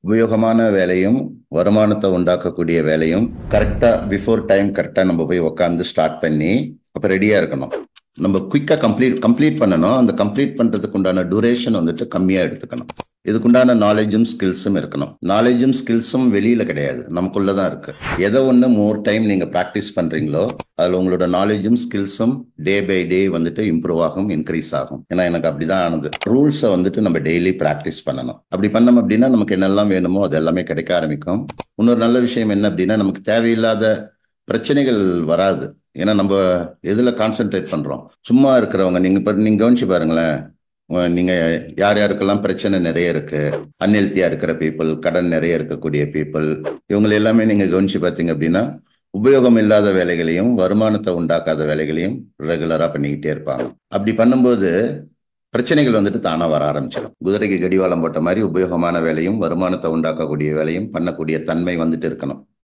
உபயோகமான வேலையும் வருமானத்தை உண்டாக்கக்கூடிய வேலையும் கரெக்டா பிஃபோர் டைம் கரெக்டா நம்ம போய் உட்காந்து ஸ்டார்ட் பண்ணி அப்ப ரெடியா இருக்கணும் நம்ம குயிக்கா கம்ப்ளீட் கம்ப்ளீட் பண்ணணும் அந்த கம்ப்ளீட் பண்றதுக்கு உண்டான டூரேஷன் வந்துட்டு கம்மியா எடுத்துக்கணும் இதுக்குண்டான நாலேஜும் ஸ்கில்ஸும் இருக்கணும் நாலேஜும் ஸ்கில்ஸும் வெளியில கிடையாது நமக்குள்ளதான் இருக்கு எதை ஒண்ணு மோர் டைம் நீங்க ப்ராக்டிஸ் பண்றீங்களோ அதுல உங்களோட நாலேஜும் ஸ்கில்ஸும் டே பை டே வந்துட்டு இம்ப்ரூவ் ஆகும் இன்க்ரீஸ் ஆகும் ஏன்னா எனக்கு அப்படிதான் ஆனது ரூல்ஸை வந்துட்டு நம்ம டெய்லி ப்ராக்டிஸ் பண்ணணும் அப்படி பண்ணோம் அப்படின்னா நமக்கு என்னெல்லாம் வேணுமோ அது எல்லாமே கிடைக்க ஆரம்பிக்கும் இன்னொரு நல்ல விஷயம் என்ன அப்படின்னா நமக்கு தேவையில்லாத பிரச்சனைகள் வராது ஏன்னா நம்ம எதுல கான்சென்ட்ரேட் பண்றோம் சும்மா இருக்கிறவங்க நீங்க இப்ப நீங்க கவனிச்சு பாருங்களேன் உங்க- நீங்க யார் யாருக்கெல்லாம் பிரச்சனை நிறைய இருக்கு அன்ஹெல்த்தியா இருக்கிற பீப்புள் கடன் நிறைய இருக்கக்கூடிய பீப்புள் இவங்களை எல்லாமே நீங்க கவனிச்சு பார்த்தீங்க அப்படின்னா உபயோகம் இல்லாத வேலைகளையும் வருமானத்தை உண்டாக்காத வேலைகளையும் ரெகுலரா பண்ணிக்கிட்டே இருப்பாங்க அப்படி பண்ணும்போது பிரச்சனைகள் வந்துட்டு தானா வர ஆரம்பிச்சிடும் குதிரைக்கு கடிவாளம் போட்ட மாதிரி உபயோகமான வேலையும் வருமானத்தை உண்டாக்கக்கூடிய வேலையும் பண்ணக்கூடிய தன்மை வந்துட்டு இருக்கணும்